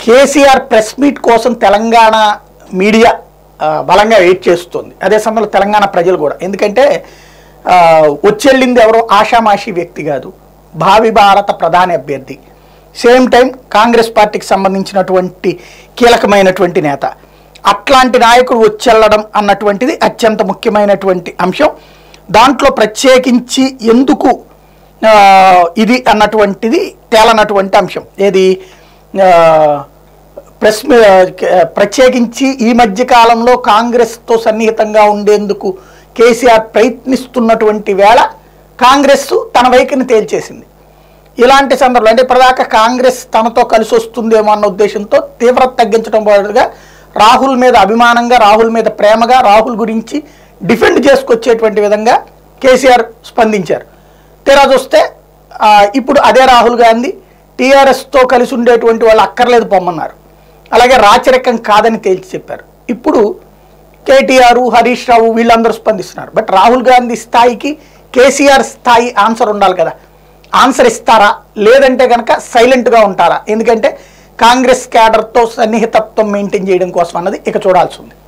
KCR press meet కోసం Telangana media ఆ, బలంగా వెయిట్ చేస్తుంది అదే సమయంలో తెలంగాణ ప్రజలు కూడా ఎందుకంటే ఆ, వచ్చెళ్ళింది ఎవరో ఆషామాషి వ్యక్తి కాదు భావి భారత ప్రధాని అభ్యర్థి సేమ్ టైం కాంగ్రెస్ పార్టీకి సంబంధించినటువంటి కీలకమైనటువంటి నేత అట్లాంటి నాయకుడు వచ్చెళ్ళడం అన్నటువంటిది అత్యంత ముఖ్యమైనటువంటి అంశం దాంట్లో ప్రత్యేకించి ఎందుకు ఆ, ఇది అన్నటువంటిది తేలనటువంటి అంశం ఏది ఆ, ప్రెస్ మీ- క- ప్రత్యేకించి ఈ మధ్య కాలంలో కాంగ్రెస్తో సన్నిహితంగా ఉండేందుకు కేసీఆర్ ప్రయత్నిస్తున్నటువంటి వేళ కాంగ్రెస్ తన వైఖరిని తేల్చేసింది ఇలాంటి సందర్భంలో అంటే ఇప్పటిదాకా కాంగ్రెస్ తనతో కలిసి వస్తుందేమో అన్న ఉద్దేశంతో తీవ్రత తగ్గించడం బదులుగా రాహుల్ మీద అభిమానంగా రాహుల్ మీద ప్రేమగా రాహుల్ గురించి డిఫెండ్ చేసుకొచ్చేటువంటి విధంగా కేసీఆర్ స్పందించారు తీరా చూస్తే ఆ, ఇప్పుడు అదే రాహుల్ గాంధీ టీఆర్ఎస్తో కలిసి ఉండేటువంటి వాళ్ళు అక్కర్లేదు పొమ్మన్నారు అలాగే రాచరికం కాదని తేల్చి చెప్పారు ఇప్పుడు కేటీఆర్ హరీష్ రావు వీళ్ళందరూ స్పందిస్తున్నారు బట్ రాహుల్ గాంధీ స్థాయికి కేసీఆర్ స్థాయి ఆన్సర్ ఉండాలి కదా ఆన్సర్ ఇస్తారా లేదంటే కనుక సైలెంట్గా ఉంటారా ఎందుకంటే కాంగ్రెస్ క్యాడర్తో సన్నిహితత్వం మెయింటైన్ చేయడం కోసం అన్నది ఇక చూడాల్సి ఉంది